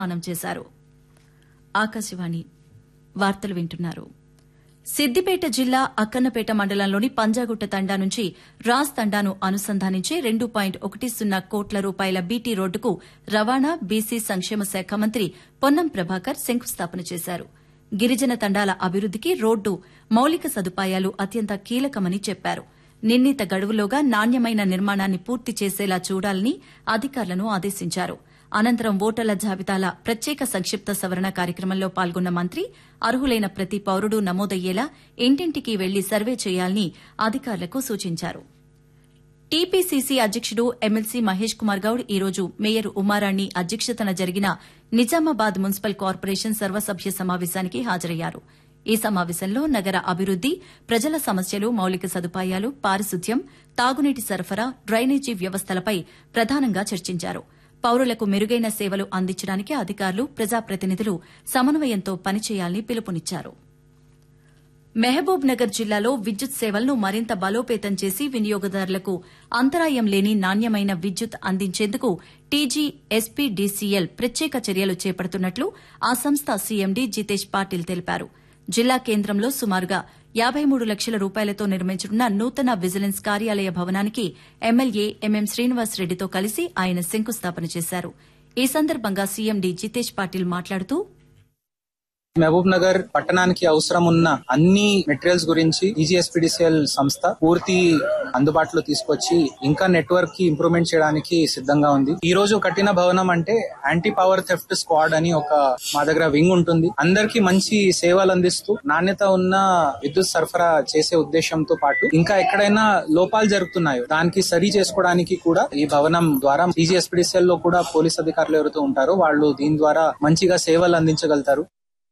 ఆనం చేశారు ఆకాశవాణి వార్తలు వింటున్నారు సిద్దిపేట జిల్లా అక్కన్నపేట మండలంలోని పంజాగుట్ట తండా నుంచి రాజ్ తండాను అనుసంధానించే రెండు పాయింట్ ఒకటి సున్నా కోట్ల రూపాయల బీటీ రోడ్డుకు రవాణా బీసీ సంక్షేమ శాఖ మంత్రి పొన్నం ప్రభాకర్ శంకుస్థాపన చేశారు గిరిజన తండాల అభివృద్దికి రోడ్డు మౌలిక సదుపాయాలు అత్యంత కీలకమని చెప్పారు నిర్ణీత గడువులోగా నాణ్యమైన నిర్మాణాన్ని పూర్తి చేసేలా చూడాలని అధికారులను ఆదేశించారు అనంతరం ఓటర్ల జాబితాల ప్రత్యేక సంక్షిప్త సవరణ కార్యక్రమంలో పాల్గొన్న మంత్రి అర్హులైన ప్రతి పౌరుడు నమోదయ్యేలా ఇంటింటికి వెళ్లి సర్వే చేయాలని అధికారులకు సూచించారు టీపీసీసీ అధ్యకుడు ఎమ్మెల్సీ మహేష్ కుమార్ గౌడ్ ఈ రోజు మేయర్ ఉమారాణి అధ్యక్షతన జరిగిన నిజామాబాద్ మున్సిపల్ కార్పొరేషన్ సర్వసభ్య సమావేశానికి హాజరయ్యారు ఈ సమావేశంలో నగర అభివృద్ది ప్రజల సమస్యలు మౌలిక సదుపాయాలు పారిశుద్ధ్యం తాగునీటి సరఫరా డ్రైనేజీ వ్యవస్థలపై ప్రధానంగా చర్చించారు పౌరులకు మెరుగైన సేవలు అందించడానికి అధికారులు ప్రజాప్రతినిధులు సమన్వయంతో పనిచేయాలని పిలుపునిచ్చారు మహబూబ్ నగర్ జిల్లాలో విద్యుత్ సేవలను మరింత బలోపేతం చేసి వినియోగదారులకు అంతరాయం లేని నాణ్యమైన విద్యుత్ అందించేందుకు టీజీ ఎస్పీడీసీఎల్ ప్రత్యేక చర్యలు చేపడుతున్నట్లు ఆ సంస్థ సీఎండీ జితేష్ పాటిల్ తెలిపారు జిల్లా కేంద్రంలో సుమారుగా యాబై మూడు లక్షల రూపాయలతో నిర్మించనున్న నూతన విజిలెన్స్ కార్యాలయ భవనానికి ఎమ్మెల్యే ఎంఎం శ్రీనివాస్ రెడ్డితో కలిసి ఆయన శంకుస్థాపన చేశారు ఈ సందర్భంగా సీఎండీ జితేష్ పాటిల్ మాట్లాడుతూ మహబూబ్ నగర్ పట్టణానికి అవసరం ఉన్న అన్ని మెటీరియల్స్ గురించి ఈజీఎస్పీడీసీఎల్ సంస్థ పూర్తి అందుబాటులో తీసుకొచ్చి ఇంకా నెట్వర్క్ కి ఇంప్రూవ్మెంట్ చేయడానికి సిద్ధంగా ఉంది ఈ రోజు కట్టిన భవనం అంటే యాంటీ పవర్ థెఫ్ట్ స్క్వాడ్ అని ఒక మా దగ్గర వింగ్ ఉంటుంది అందరికి మంచి సేవలు అందిస్తూ నాణ్యత ఉన్న విద్యుత్ సరఫరా చేసే ఉద్దేశంతో పాటు ఇంకా ఎక్కడైనా లోపాలు జరుగుతున్నాయో దానికి సరి చేసుకోవడానికి కూడా ఈ భవనం ద్వారా ఈజీఎస్పీడీసీఎల్ లో కూడా పోలీస్ అధికారులు ఎవరైతే ఉంటారో వాళ్ళు దీని ద్వారా మంచిగా సేవలు అందించగలుగుతారు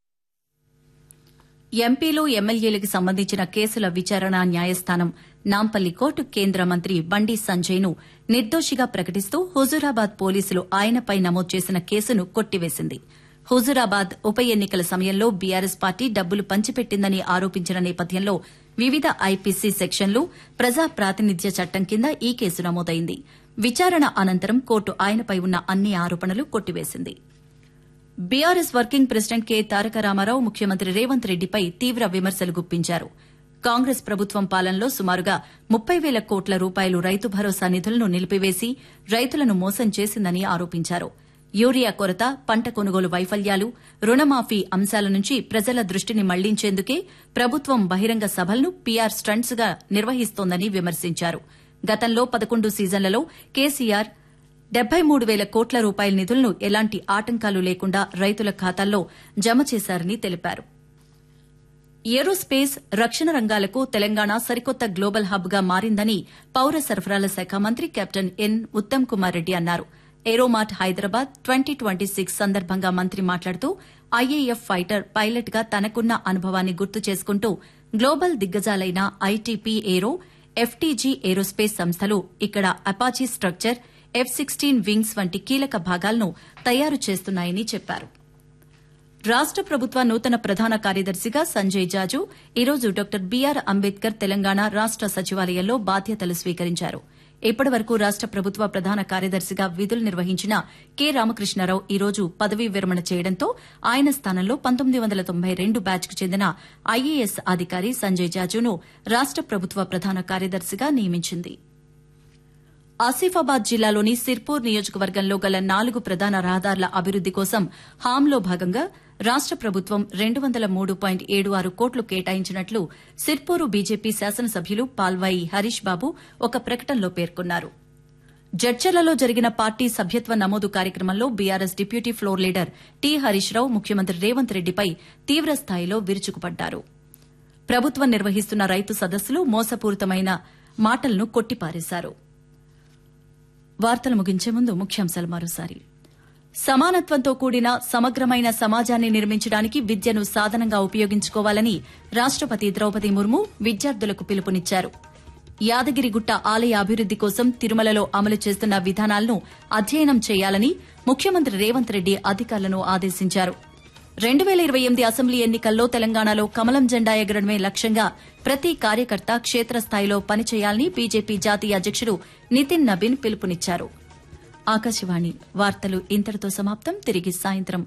ఎంపీలు ఎమ్మెల్యేలకు సంబంధించిన కేసుల విచారణ న్యాయస్థానం నాంపల్లి కోర్టు కేంద్ర మంత్రి బండి సంజయ్ను నిర్దోషిగా ప్రకటిస్తూ హుజూరాబాద్ పోలీసులు ఆయనపై నమోదు చేసిన కేసును కొట్టివేసింది హుజూరాబాద్ ఉప ఎన్నికల సమయంలో బీఆర్ఎస్ పార్టీ డబ్బులు పంచిపెట్టిందని ఆరోపించిన నేపథ్యంలో వివిధ ఐపీసీ సెక్షన్లు ప్రజా ప్రాతినిధ్య చట్టం కింద ఈ కేసు నమోదైంది విచారణ అనంతరం కోర్టు ఆయనపై ఉన్న అన్ని ఆరోపణలు కొట్టివేసింది BRS working president K Taraka Ramarao ముఖ్యమంత్రి రేవంత్ రెడ్డిపై తీవ్ర విమర్శలు గుప్పించారు కాంగ్రెస్ ప్రభుత్వం పాలనలో సుమారుగా ముప్పై వేల కోట్ల రూపాయలు రైతు భరోసా నిధులను నిలిపివేసి రైతులను మోసం చేసిందని ఆరోపించారు యూరియా కొరత పంట కొనుగోలు వైఫల్యాలు రుణమాఫీ అంశాల నుంచి ప్రజల దృష్టిని మళ్లించేందుకే ప్రభుత్వం బహిరంగ సభలను పీఆర్ స్టంట్స్ గా నిర్వహిస్తోందని విమర్శించారు గతంలో పదకొండు సీజన్లలో కేసీఆర్ డెబ్బై మూడు వేల కోట్ల రూపాయల నిధులను ఎలాంటి ఆటంకాలు లేకుండా రైతుల ఖాతాల్లో జమ చేశారని తెలిపారు ఏరోస్పేస్ రక్షణ రంగాలకు తెలంగాణ సరికొత్త గ్లోబల్ హబ్ గా మారిందని పౌర సరఫరాల శాఖ మంత్రి కెప్టెన్ ఎన్ ఉత్తమ్ కుమార్ రెడ్డి అన్నారు Aeromart Hyderabad twenty twenty six సందర్భంగా మంత్రి మాట్లాడుతూ ఐఏఎఫ్ ఫైటర్ పైలట్ గా తనకున్న అనుభవాన్ని గుర్తు చేసుకుంటూ గ్లోబల్ దిగ్గజాలైన ఐటీపీ ఏరో ఎఫ్టీజీ ఏరోస్పేస్ సంస్థలు ఇక్కడ Apache structure F sixteen wings వంటి కీలక భాగాలను తయారు చేస్తున్నాయని చెప్పారు రాష్ట ప్రభుత్వ నూతన ప్రధాన కార్యదర్శిగా సంజయ్ జాజు ఈరోజు డాక్టర్ బీఆర్ అంబేద్కర్ తెలంగాణ రాష్ట సచివాలయంలో బాధ్యతలు స్వీకరించారు ఇప్పటి వరకు రాష్ట ప్రభుత్వ ప్రధాన కార్యదర్శిగా విధులు నిర్వహించిన కె రామకృష్ణారావు ఈరోజు పదవీ విరమణ చేయడంతో ఆయన స్థానంలో పంతొమ్మిది వందల తొంభై రెండు బ్యాచ్కు చెందిన ఐఏఎస్ అధికారి సంజయ్ జాజును రాష్ట ప్రభుత్వ ప్రధాన కార్యదర్శిగా నియమించింది ఆసిఫాబాద్ జిల్లాలోని సిర్పూర్ నియోజకవర్గంలో గల నాలుగు ప్రధాన రహదారుల అభివృద్ది కోసం హామ్లో భాగంగా రాష్ట ప్రభుత్వం రెండు వందల మూడు పాయింట్ ఏడు ఆరు కోట్లు కేటాయించినట్లు సిర్పూరు బీజేపీ శాసనసభ్యులు పాల్వాయి హరీష్ బాబు ఒక ప్రకటనలో పేర్కొన్నారు జడ్చర్లలో జరిగిన పార్టీ సభ్యత్వ నమోదు కార్యక్రమంలో BRS deputy floor leader T Harish Rao ముఖ్యమంత్రి రేవంత్ రెడ్డిపై తీవ్రస్థాయిలో విరుచుకుపడ్డారు ప్రభుత్వం నిర్వహిస్తున్న రైతు సదస్సులు మోసపూరితమైన మాటలను కొట్టిపారేశారు వార్తలు ముగించే ముందు ముఖ్యాంశాలు మరోసారి సమానత్వంతో కూడిన సమగ్రమైన సమాజాన్ని నిర్మించడానికి విద్యను సాధనంగా ఉపయోగించుకోవాలని రాష్టపతి ద్రౌపది ముర్ము విద్యార్థులకు పిలుపునిచ్చారు యాదగిరిగుట్ట ఆలయ అభివృద్ది కోసం తిరుమలలో అమలు చేస్తున్న విధానాలను అధ్యయనం చేయాలని ముఖ్యమంత్రి రేవంత్ రెడ్డి అధికారులను ఆదేశించారు రెండు వేల ఇరవై ఎనిమిది అసెంబ్లీ ఎన్నికల్లో తెలంగాణలో కమలం జెండా ఎగరడమే లక్ష్యంగా ప్రతి కార్యకర్త క్షేత్రస్థాయిలో పనిచేయాలని బీజేపీ జాతీయ అధ్యకుడు నితిన్ నబీన్ పిలుపునిచ్చారు ఆకాశవాణి వార్తలు ఇంతటితో సమాప్తం తిరిగి సాయంత్రం